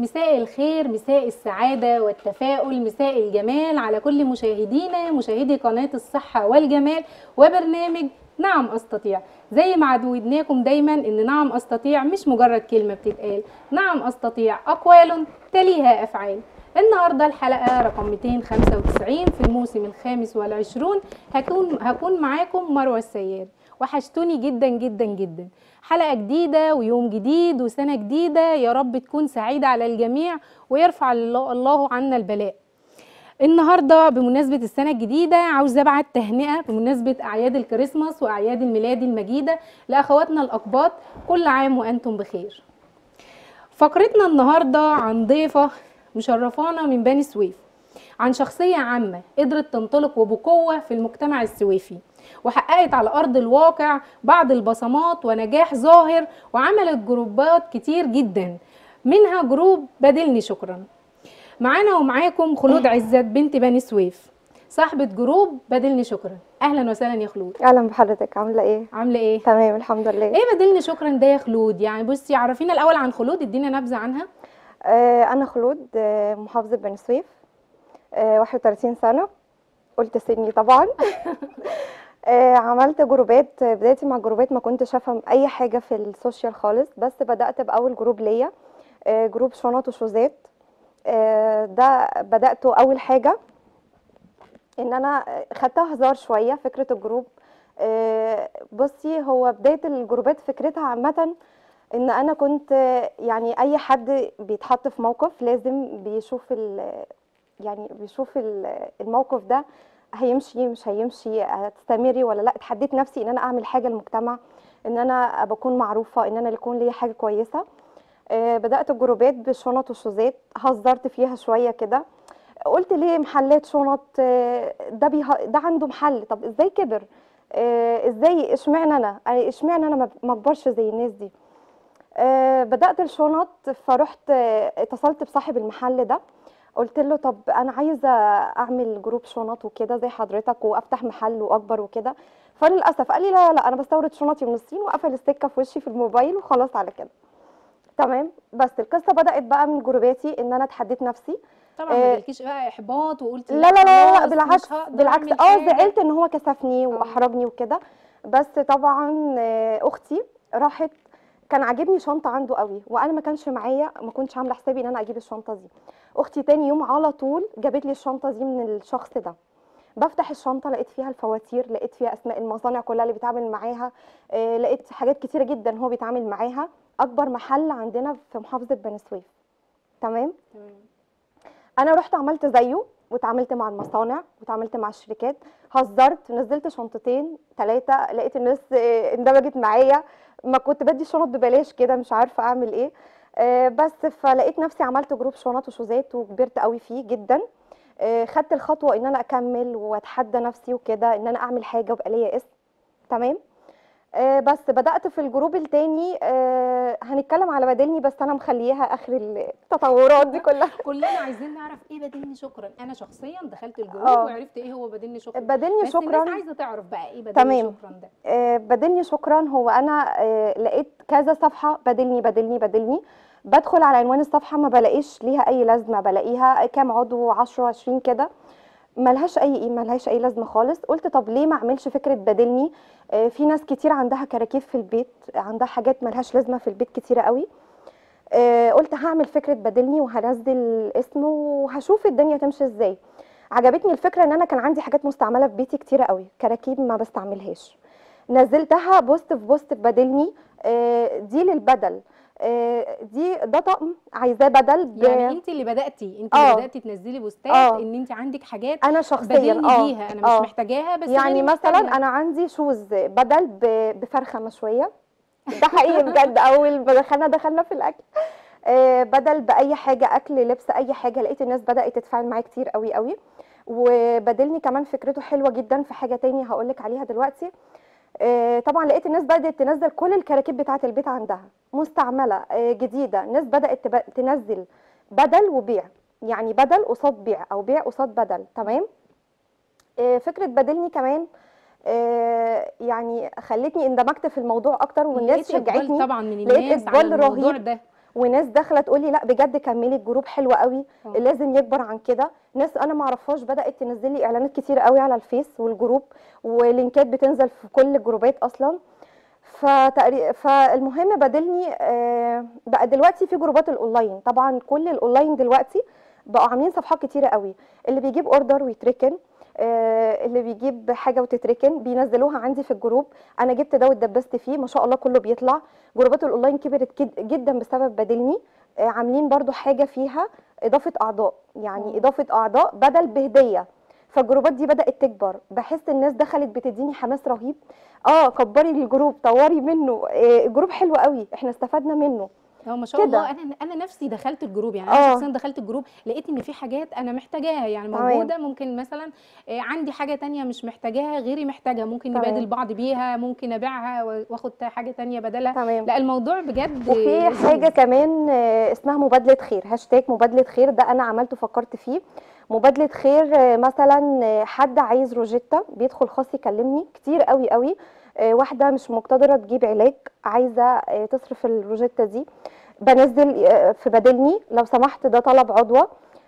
مساء الخير مساء السعادة والتفاؤل مساء الجمال على كل مشاهدينا مشاهدي قناة الصحة والجمال وبرنامج نعم أستطيع زي ما عودناكم دايما إن نعم أستطيع مش مجرد كلمة بتتقال نعم أستطيع أقوال تليها أفعال النهاردة الحلقة رقم 295 في الموسم الخامس والعشرون هكون هكون معاكم مروة السيار وحشتوني جدا جدا جدا حلقة جديدة ويوم جديد وسنة جديدة يا رب تكون سعيدة على الجميع ويرفع الله الله عنا البلاء النهارده بمناسبة السنة الجديدة عاوزة ابعت تهنئة بمناسبة أعياد الكريسماس وأعياد الميلاد المجيدة لأخواتنا الأقباط كل عام وأنتم بخير. فقرتنا النهارده عن ضيفة مشرفانا من بني سويف عن شخصية عامة قدرت تنطلق وبقوة في المجتمع السويفي وحققت على أرض الواقع بعض البصمات ونجاح ظاهر وعملت جروبات كتير جدا منها جروب بدلني شكرا معانا ومعاكم خلود عزت بنت بني سويف صاحبة جروب بدلني شكرا أهلا وسهلا يا خلود اهلا بحضرتك عامله ايه عاملة إيه؟ تمام الحمد لله إيه بدلني شكرا ده يا خلود يعني بصي عرفينا الأول عن خلود ادينا نبذة عنها آه انا خلود آه محافظه بني سويف آه 31 سنه قلت سني طبعا آه عملت جروبات آه، بدايتي مع جروبات ما كنتش افهم اي حاجه في السوشيال خالص بس بدات باول جروب ليا آه جروب شنط وشوزات آه ده بداته اول حاجه ان انا خدتها هزار شويه فكره الجروب آه، بصي هو بدايه الجروبات فكرتها عامه ان انا كنت يعني اي حد بيتحط في موقف لازم بيشوف ال يعني بيشوف ال- الموقف ده هيمشي مش هيمشي هتستمري ولا لا اتحديت نفسي ان انا اعمل حاجه للمجتمع ان انا بكون معروفه ان انا يكون ليا حاجه كويسه آه، بدات الجروبات بالشنط والشوزات هزرت فيها شويه كده قلت ليه محلات شنط آه، ده بيه... ده عنده محل طب ازاي كبر آه، ازاي اشمعنى انا آه، اشمعنى انا ما- ما اكبرش زي الناس دي آه، بدات الشنط فرحت آه، اتصلت بصاحب المحل ده قلت له طب انا عايزه اعمل جروب شنط وكده زي حضرتك وافتح محل واكبر وكده فللاسف قال لي لا لا انا بستورد شنطي من الصين وقفل السكه في وشي في الموبايل وخلاص على كده تمام بس القصه بدات بقى من جروباتي ان انا اتحديت نفسي طبعا آه، ما جالكيش بقى إحباط وقلتي لا لا لا, لا خلاص بالعكس مش هقدر بالعكس أعمل اه حاجة. زعلت ان هو كسفني واحرجني وكده بس طبعا آه، اختي راحت كان عاجبني شنطه عنده قوي وانا ما كانش معايا ما كنتش عامله حسابي ان انا اجيب الشنطه دي اختي تاني يوم على طول جابت لي الشنطه دي من الشخص ده بفتح الشنطه لقيت فيها الفواتير لقيت فيها اسماء المصانع كلها اللي بيتعامل معاها آه، لقيت حاجات كتيره جدا هو بيتعامل معاها اكبر محل عندنا في محافظه بني سويف تمام تمام. انا رحت عملت زيه واتعاملت مع المصانع واتعاملت مع الشركات هزرت نزلت شنطتين ثلاثه لقيت الناس آه، اندمجت معايا ما كنت بدي شنط ببلاش كده مش عارفه اعمل ايه آه، بس فلقيت نفسي عملت جروب شنط وشوزات وكبرت قوي فيه جدا آه، خدت الخطوه ان انا اكمل واتحدى نفسي وكده ان انا اعمل حاجه ويبقى ليا اسم تمام آه، بس بدات في الجروب التاني آه، هنتكلم على بدلني بس انا مخليها اخر التطورات دي كلها كلنا عايزين نعرف ايه بدلني شكرا انا شخصيا دخلت الجروب آه. وعرفت ايه هو بدلني شكرا بدلني بس الناس شكرا عايزه تعرف بقى ايه بدلني تمام. شكرا ده آه، بدلني شكرا هو انا آه، لقيت كذا صفحه بدلني بدلني بدلني بدخل على عنوان الصفحه ما بلاقيش ليها اي لازمه بلاقيها كام عضو 10 20 كده ملهاش اي قيمه ملهاش اي لازمه خالص قلت طب ليه ما اعملش فكره بدلني آه، في ناس كتير عندها كراكيب في البيت عندها حاجات ملهاش لازمه في البيت كتيره قوي آه، قلت هعمل فكره بدلني وهنزل اسمه وهشوف الدنيا تمشي ازاي عجبتني الفكره ان انا كان عندي حاجات مستعمله في بيتي كتيره قوي كراكيب ما بستعملهاش نزلتها بوست في بوست في بدلني آه، دي للبدل آه، دي ده طقم عايزاه بدل ب... يعني انت اللي بداتي انت آه. اللي بداتي تنزلي بوستات آه. ان انت عندك حاجات انا شخصيا بدلني اه بيها انا مش آه. محتاجاها بس يعني غيري مثلا محتاجها. انا عندي شوز بدل ب- بفرخه مشويه ده حقيقي بجد اول ما دخلنا دخلنا في الاكل آه، بدل باي حاجه اكل لبس اي حاجه لقيت الناس بدات تتفاعل معايا كتير قوي قوي وبدلني كمان فكرته حلوه جدا في حاجه تاني هقولك عليها دلوقتي آه، طبعا لقيت الناس بدات تنزل كل الكراكيب بتاعه البيت عندها مستعمله آه، جديده الناس بدات تب- تنزل بدل وبيع يعني بدل قصاد بيع او بيع قصاد بدل تمام آه، فكره بدلني كمان آه، يعني خلتني اندمجت في الموضوع اكتر والناس لقيت إقبال شجعتني طبعا من لقيت الناس على إقبال الموضوع رهيب. ده وناس داخله تقول لي لا بجد كملي الجروب حلو قوي آه. لازم يكبر عن كده ناس انا ما اعرفهاش بدات تنزل لي اعلانات كتير قوي على الفيس والجروب ولينكات بتنزل في كل الجروبات اصلا فتقري... فالمهم بدلني آه، بقى دلوقتي في جروبات الاونلاين طبعا كل الاونلاين دلوقتي بقوا عاملين صفحات كتيره قوي اللي بيجيب اوردر ويتركن آه، اللي بيجيب حاجه وتتركن بينزلوها عندي في الجروب انا جبت ده واتدبست فيه ما شاء الله كله بيطلع جروبات الاونلاين كبرت كد- جدا بسبب بدلني آه، عاملين برضو حاجه فيها اضافه اعضاء يعني مم. اضافه اعضاء بدل بهديه فالجروبات دي بدات تكبر بحس الناس دخلت بتديني حماس رهيب اه كبري الجروب طوري منه آه، الجروب حلو قوي احنا استفدنا منه اه ما شاء كده. الله انا انا نفسي دخلت الجروب يعني انا آه. شخصيا دخلت الجروب لقيت ان في حاجات انا محتاجاها يعني تمام. موجوده ممكن مثلا آه، عندي حاجه تانية مش محتاجاها غيري محتاجها ممكن تمام. نبادل بعض بيها ممكن ابيعها و- واخد حاجه تانية بدلها تمام لا الموضوع بجد وفي لذيذ. حاجه كمان آه، اسمها مبادله خير هاشتاج مبادله خير ده انا عملته فكرت فيه مبادله خير آه، مثلا آه، حد عايز روجيتا بيدخل خاص يكلمني كتير قوي قوي آه، واحده مش مقتدره تجيب علاج عايزه آه، تصرف الروجيتا دي بنزل آه، في بدلني لو سمحت ده طلب عضوه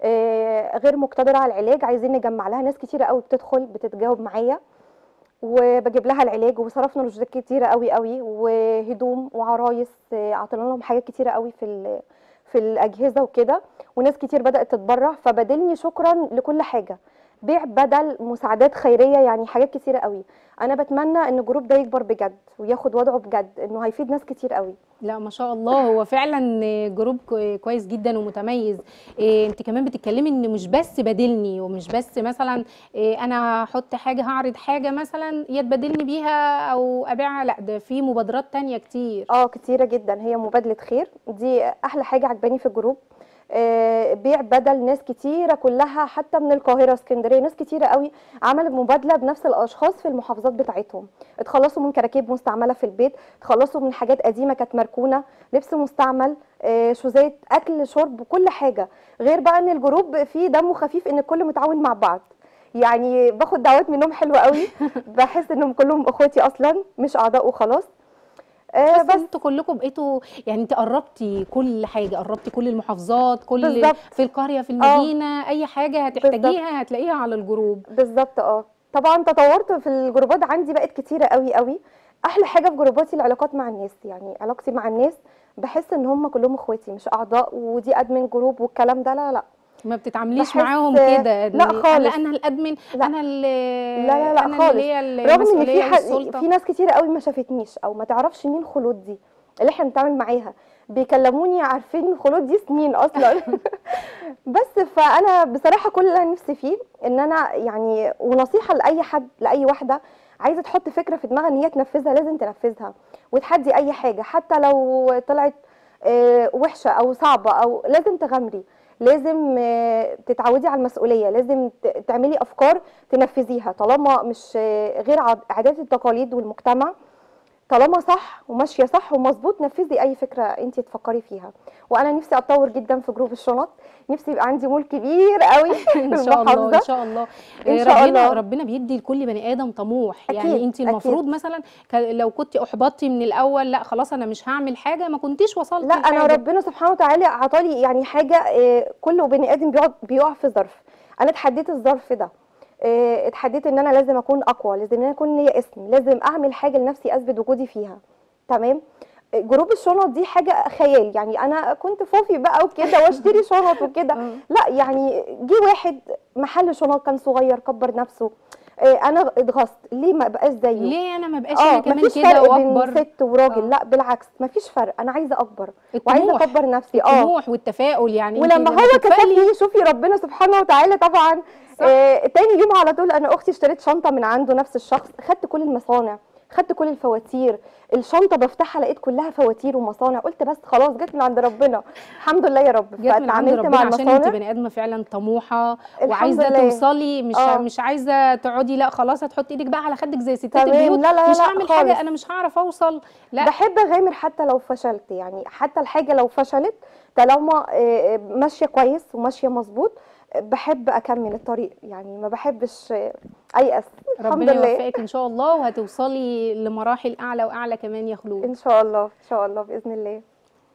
آه، غير مقتدره على العلاج عايزين نجمع لها ناس كتيره قوي بتدخل بتتجاوب معايا وبجيب لها العلاج وصرفنا روجيتات كتيره قوي قوي وهدوم وعرايس آه، عطينا لهم حاجات كتيره قوي في ال- في الاجهزه وكده وناس كتير بدات تتبرع فبدلني شكرا لكل حاجه بيع بدل مساعدات خيريه يعني حاجات كتيره قوي انا بتمنى ان الجروب ده يكبر بجد وياخد وضعه بجد انه هيفيد ناس كتير قوي لا ما شاء الله هو فعلا جروب كو- كويس جدا ومتميز إيه انت كمان بتتكلمي ان مش بس بدلني ومش بس مثلا إيه انا هحط حاجه هعرض حاجه مثلا يا تبادلني بيها او ابيعها لا ده في مبادرات تانية كتير اه كتيره جدا هي مبادله خير دي احلى حاجه عجباني في الجروب آه، بيع بدل ناس كتيره كلها حتى من القاهره اسكندريه ناس كتيره قوي عملت مبادله بنفس الاشخاص في المحافظات بتاعتهم اتخلصوا من كراكيب مستعمله في البيت اتخلصوا من حاجات قديمه كانت مركونه لبس مستعمل آه، شوزات اكل شرب كل حاجه غير بقى ان الجروب فيه دمه خفيف ان الكل متعاون مع بعض يعني باخد دعوات منهم حلوه قوي بحس انهم كلهم اخواتي اصلا مش اعضاء وخلاص آه، بس انتوا كلكم بقيتوا يعني انت قربتي كل حاجه قربتي كل المحافظات كل بالظبط. في القريه في المدينه اي حاجه هتحتاجيها هتلاقيها على الجروب بالظبط اه طبعا تطورت في الجروبات عندي بقت كتيره قوي قوي احلى حاجه في جروباتي العلاقات مع الناس يعني علاقتي مع الناس بحس ان هم كلهم اخواتي مش اعضاء ودي ادمن جروب والكلام ده لا لا ما بتتعامليش بحس- معاهم كده لا إن خالص. لا انا الادمن لا. انا اللي لا لا لا انا خالص. اللي هي رغم ان في المسؤوليه ح... والسلطه في ناس كتيره قوي ما شافتنيش او ما تعرفش مين خلود دي اللي احنا بنتعامل معاها بيكلموني عارفين خلود دي سنين اصلا بس فانا بصراحه كل اللي انا نفسي فيه ان انا يعني ونصيحه لاي حد لاي واحده عايزه تحط فكره في دماغها ان هي تنفذها لازم تنفذها وتحدي اي حاجه حتى لو طلعت آه، وحشه او صعبه او لازم تغامري لازم آه، تتعودي على المسؤوليه لازم ت- تعملي افكار تنفذيها طالما مش آه، غير عاد- عادات التقاليد والمجتمع طالما صح وماشيه صح ومظبوط نفذي اي فكره انت تفكري فيها وانا نفسي اتطور جدا في جروب الشنط نفسي يبقى عندي مول كبير قوي في ان شاء الله ان المحافظه شاء الله إن آه، شاء ربنا الله. ربنا بيدي لكل بني ادم طموح أكيد، يعني انت أكيد. المفروض مثلا ك- لو كنت احبطتي من الاول لا خلاص انا مش هعمل حاجه ما كنتيش وصلتي لا انا لحاجة. ربنا سبحانه وتعالى عطالي يعني حاجه آه، كل بني ادم بيقعد بيقع في ظرف انا اتحديت الظرف ده آه، اتحديت ان انا لازم اكون اقوى لازم ان انا اكون ليا اسم لازم اعمل حاجه لنفسي اثبت وجودي فيها تمام آه، جروب الشنط دي حاجه خيال يعني انا كنت فوفي بقى وكده واشتري شنط وكده آه. لا يعني جه واحد محل شنط كان صغير كبر نفسه آه، انا اتغصت ليه ما بقاش زيه ليه انا ما بقاش انا اه كمان مفيش كده فرق بين واكبر ست وراجل آه. لا بالعكس مفيش فرق انا عايزه اكبر وعايزه الطموح اكبر نفسي اه الطموح والتفاؤل يعني انت ولما لما هو تتفائلي كسبني شوفي ربنا سبحانه وتعالى طبعا صح. آه تاني يوم على طول انا اختي اشتريت شنطه من عنده نفس الشخص خدت كل المصانع خدت كل الفواتير الشنطه بفتحها لقيت كلها فواتير ومصانع قلت بس خلاص جت من عند ربنا الحمد لله يا رب جت من عند فاتعاملت ربنا مع عشان انت المصانع بني ادمه فعلا طموحه الحمد وعايزه لله. توصلي مش آه. مش عايزه تقعدي لا خلاص هتحطي ايدك بقى على خدك زي ستات تمام. البيوت لا، لا، مش لا، هعمل خالص. حاجه انا مش هعرف اوصل لا بحب اغامر حتى لو فشلت يعني حتى الحاجه لو فشلت طالما آه، آه، ماشيه كويس وماشيه مظبوط آه، بحب اكمل الطريق يعني ما بحبش آه، ايأس الحمد ربنا لله يوفقك ان شاء الله وهتوصلي لمراحل اعلى واعلى كمان يا خلود ان شاء الله ان شاء الله باذن الله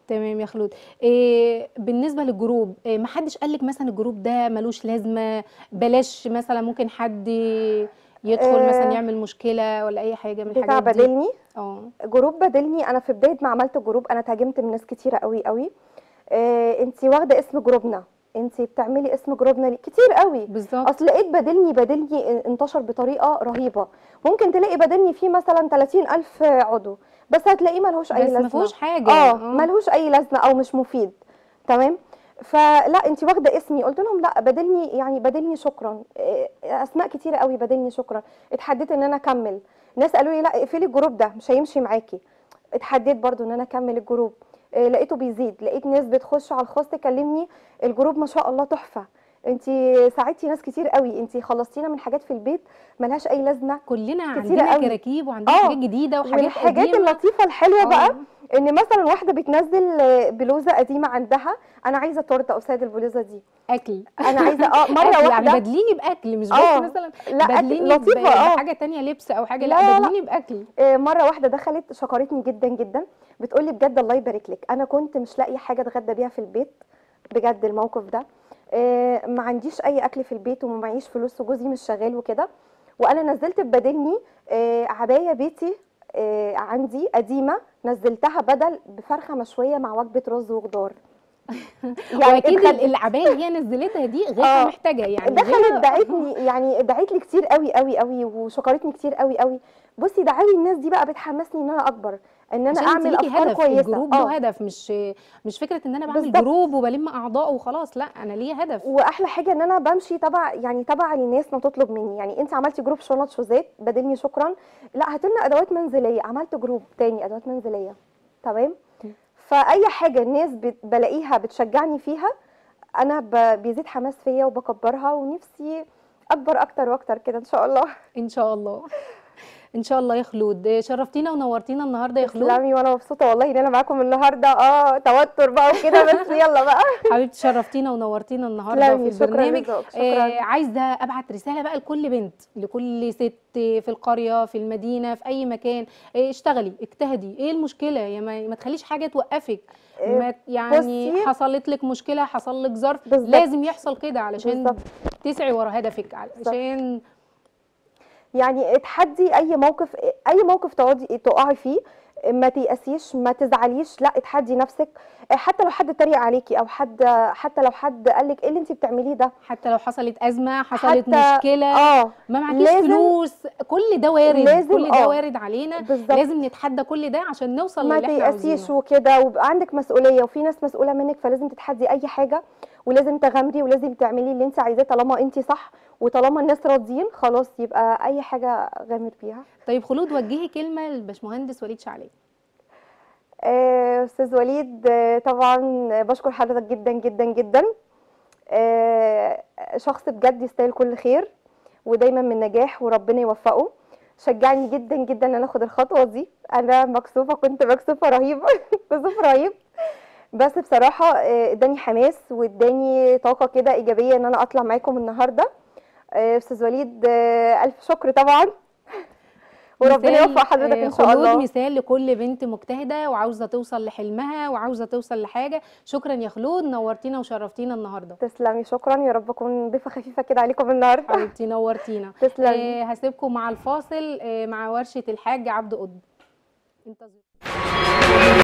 تمام يا خلود إيه بالنسبه للجروب إيه ما حدش قال لك مثلا الجروب ده ملوش لازمه بلاش مثلا ممكن حد يدخل آه، مثلا يعمل مشكله ولا اي حاجه من بتاع الحاجات دي بدلني اه جروب بدلني انا في بدايه ما عملت جروب انا اتهاجمت من ناس كتيره قوي قوي آه انت واخده اسم جروبنا انت بتعملي اسم جروبنا ليه كتير قوي بالظبط اصل لقيت بدلني بدلني انتشر بطريقه رهيبه ممكن تلاقي بدلني فيه مثلا 30 الف عضو بس هتلاقيه ملهوش اي بس ما لازمه فيهوش حاجه اه ملهوش اي لازمه او مش مفيد تمام فلا انت واخده اسمي قلت لهم لا بدلني يعني بدلني شكرا إيه، اسماء كتيره قوي بدلني شكرا اتحديت ان انا اكمل ناس قالوا لي لا اقفلي الجروب ده مش هيمشي معاكي اتحديت برضو ان انا اكمل الجروب إيه، لقيته بيزيد لقيت ناس بتخش على الخاص تكلمني الجروب ما شاء الله تحفه انت ساعدتي ناس كتير قوي انت خلصتينا من حاجات في البيت ملهاش اي لازمه كلنا كتيرة عندنا قوي. كراكيب وعندنا آه، حاجات جديده وحاجات والحاجات قديمه اللطيفه الحلوه بقى آه. ان مثلا واحده بتنزل آه، بلوزه قديمه عندها انا عايزه تورته قصاد البلوزه دي اكل انا عايزه اه أكل، مره يعني واحده بدليني باكل مش بس آه، مثلا لا أكل بدليني لطيفه ب- اه بحاجه تانية لبس او حاجه لا، لا, لا، لا. بدليني باكل آه، مره واحده دخلت شكرتني جدا جدا بتقولي بجد الله يبارك لك انا كنت مش لاقيه حاجه اتغدى بيها في البيت بجد الموقف ده آه، ما عنديش اي اكل في البيت وما معيش فلوس وجوزي مش شغال وكده وانا نزلت ببدلني آه، عبايه بيتي آه، عندي قديمه نزلتها بدل بفرخه مشويه مع وجبه رز وخضار واكيد ال- اتغديت. العبايه اللي هي نزلتها دي غيرها آه. محتاجه يعني دخلت غيرها- دعتني يعني دعت لي كتير قوي قوي قوي وشكرتني كتير قوي قوي بصي دعاوي الناس دي بقى بتحمسني ان انا اكبر ان انا عشان انت اعمل ليكي افكار هدف كويسه الجروب اه له هدف مش مش فكره ان انا بعمل بالظبط. جروب وبلم اعضاء وخلاص لا انا ليا هدف واحلى حاجه ان انا بمشي تبع يعني تبع للناس ما تطلب مني يعني انت عملتي جروب شنط شوزات بدلني شكرا لا هات لنا ادوات منزليه عملت جروب تاني ادوات منزليه تمام فاي حاجه الناس بت- بلاقيها بتشجعني فيها انا ب- بيزيد حماس فيا وبكبرها ونفسي اكبر اكتر واكتر كده ان شاء الله ان شاء الله ان شاء الله يا خلود شرفتينا ونورتينا النهارده يا خلود تسلمي وانا مبسوطه والله ان انا معاكم النهارده اه توتر بقى وكده بس يلا بقى حبيبتي شرفتينا ونورتينا النهارده في تسلمي شكرا البرنامج لذوقك آه شكرا عايزه ابعت رساله بقى لكل بنت لكل ست في القريه في المدينه في اي مكان آه اشتغلي اجتهدي ايه المشكله يا ما, ما تخليش حاجه توقفك آه، ما يعني بصي- حصلت لك مشكله حصل لك ظرف بالظبط. لازم يحصل كده علشان بالظبط. تسعي ورا هدفك علشان يعني اتحدي اي موقف اي موقف تقعدي تقعي فيه ما تيأسيش ما تزعليش لا اتحدي نفسك حتى لو حد اتريق عليكي او حد حتى لو حد قال لك ايه اللي انت بتعمليه ده حتى لو حصلت ازمه حصلت حتى- مشكله اه ما معكيش لازم- فلوس كل ده وارد لازم كل ده آه. وارد علينا بالظبط لازم نتحدى كل ده عشان نوصل ما للي احنا تيأسيش عاوزينه وكده ويبقى عندك مسؤوليه وفي ناس مسؤوله منك فلازم تتحدي اي حاجه ولازم تغامري ولازم تعملي اللي انت عايزاه طالما انت صح وطالما الناس راضيين خلاص يبقى اي حاجه غامر بيها طيب خلود وجهي كلمه للباشمهندس وليد شعلان آه، استاذ وليد آه، طبعا بشكر حضرتك جدا جدا جدا آه، شخص بجد يستاهل كل خير ودايما من نجاح وربنا يوفقه شجعني جدا جدا ان انا اخد الخطوه دي انا مكسوفه كنت مكسوفه رهيبه كسوف رهيب بس بصراحه آه، اداني حماس واداني طاقه كده ايجابيه ان انا اطلع معاكم النهارده آه، استاذ وليد آه، الف شكر طبعا وربنا مثال، يوفق حضرتك آه، ان شاء خلود الله مثال لكل بنت مجتهده وعاوزه توصل لحلمها وعاوزه توصل لحاجه شكرا يا خلود نورتينا وشرفتينا النهارده تسلمي شكرا يا رب اكون ضيفه خفيفه كده عليكم النهارده حبيبتي نورتينا تسلمي آه هسيبكم مع الفاصل آه مع ورشه الحاج عبد قطب انتظروا